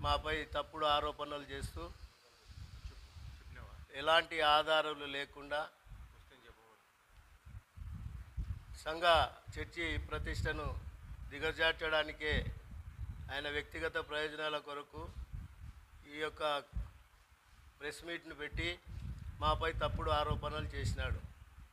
మాపై తప్పుడు ఆరోపణలు చేస్తూ ఎలాంటి ఆధారాలు లేకుండా సంఘ చర్చి ప్రతిష్టను దిగజార్చడానికే ఆయన వ్యక్తిగత ప్రయోజనాల కొరకు ఈ యొక్క ప్రెస్ మీట్ను పెట్టి మాపై తప్పుడు ఆరోపణలు చేసినాడు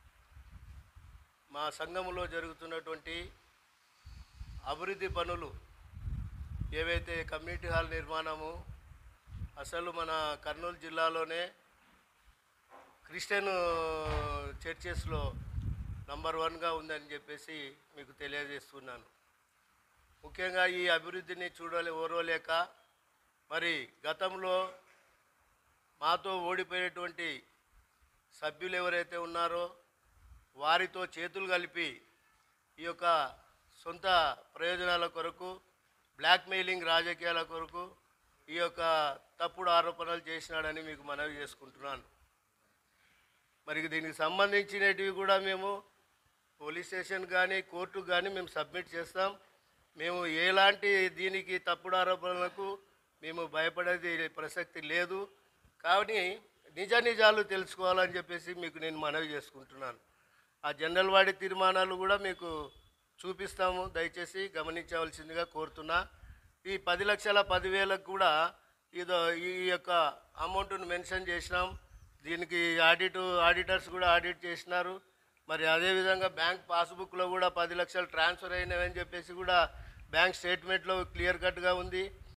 మా సంఘములో జరుగుతున్నటువంటి అభివృద్ధి పనులు ఏవైతే కమ్యూనిటీ హాల్ నిర్మాణము అసలు మన కర్నూలు జిల్లాలోనే క్రిస్టియన్ చర్చెస్లో నంబర్ వన్గా ఉందని చెప్పేసి మీకు తెలియజేస్తున్నాను ముఖ్యంగా ఈ అభివృద్ధిని చూడలే ఓర్వలేక మరి గతంలో మాతో ఓడిపోయినటువంటి సభ్యులు ఎవరైతే ఉన్నారో వారితో చేతులు కలిపి ఈ యొక్క సొంత ప్రయోజనాల కొరకు బ్లాక్మెయిలింగ్ రాజకీయాల కొరకు ఈ యొక్క తప్పుడు ఆరోపణలు చేసినాడని మీకు మనవి చేసుకుంటున్నాను మరి దీనికి సంబంధించినటివి కూడా మేము పోలీస్ స్టేషన్ కానీ కోర్టు కానీ మేము సబ్మిట్ చేస్తాం మేము ఎలాంటి దీనికి తప్పుడు ఆరోపణలకు మేము భయపడేది ప్రసక్తి లేదు కానీ నిజ నిజాలు తెలుసుకోవాలని చెప్పేసి మీకు నేను మనవి చేసుకుంటున్నాను ఆ జనరల్ వాడి తీర్మానాలు కూడా మీకు చూపిస్తాము దయచేసి గమనించవలసిందిగా కోరుతున్నా ఈ పది లక్షల పదివేలకు కూడా ఇదో ఈ యొక్క అమౌంట్ను మెన్షన్ చేసినాం దీనికి ఆడిట్ ఆడిటర్స్ కూడా ఆడిట్ చేసినారు మరి అదేవిధంగా బ్యాంక్ పాస్బుక్లో కూడా పది లక్షలు ట్రాన్స్ఫర్ అయినవని చెప్పేసి కూడా బ్యాంక్ స్టేట్మెంట్లో క్లియర్ కట్గా ఉంది